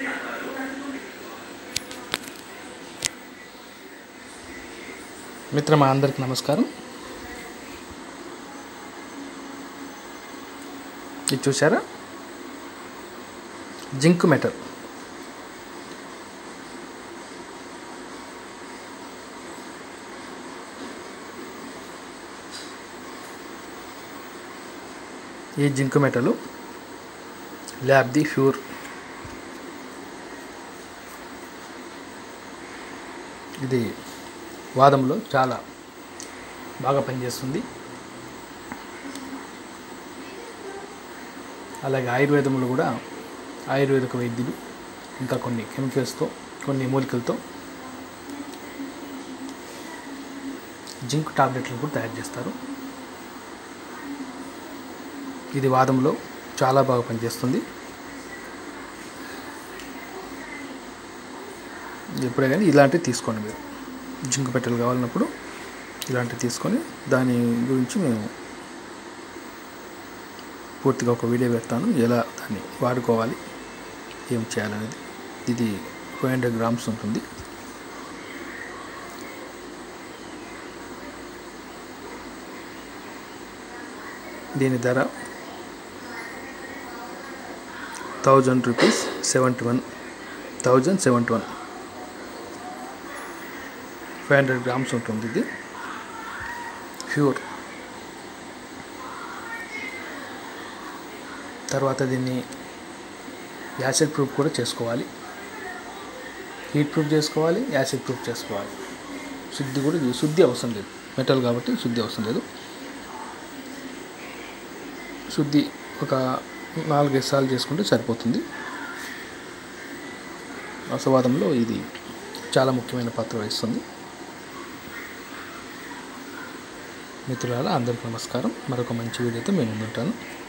మిత్రమా అందరికి నమస్కారం ఇది చూసారా జింక్ మెటల్ ఈ జింక్ మెటల్ ల్యాబ్ ది ఫ్యూర్ ఇది వాదంలో చాలా బాగా పనిచేస్తుంది అలాగే ఆయుర్వేదంలో కూడా ఆయుర్వేదిక వైద్యులు ఇంకా కొన్ని కెమికల్స్తో కొన్ని మూలికలతో జింక్ టాబ్లెట్లు కూడా తయారు చేస్తారు ఇది వాదంలో చాలా బాగా పనిచేస్తుంది ఎప్పుడే కానీ ఇలాంటివి తీసుకోండి మీరు జింక్ పెట్టెలు కావాలన్నప్పుడు ఇలాంటివి తీసుకొని దాని గురించి మేము పూర్తిగా ఒక వీడియో పెడతాను ఎలా దాన్ని వాడుకోవాలి ఏం చేయాలనేది ఇది ఫైవ్ హండ్రెడ్ గ్రామ్స్ ఉంటుంది దీని ధర thousand rupees seventy one thousand seventy one five hundred grams ఉంటుంది ఇది ప్యూర్ తర్వాత దీన్ని యాసిడ్ ప్రూఫ్ కూడా చేసుకోవాలి హీట్ ప్రూఫ్ చేసుకోవాలి యాసిడ్ ప్రూఫ్ చేసుకోవాలి శుద్ధి కూడా శుద్ధి అవసరం లేదు మెటల్ కాబట్టి శుద్ధి అవసరం లేదు శుద్ధి ఒక నాలుగైదు సార్లు చేసుకుంటే సరిపోతుంది రసవాదంలో ఇది చాలా ముఖ్యమైన పాత్ర వహిస్తుంది మిత్రులారా అందరికీ నమస్కారం మరొక మంచి వీడియోతో మేము ముందుంటాను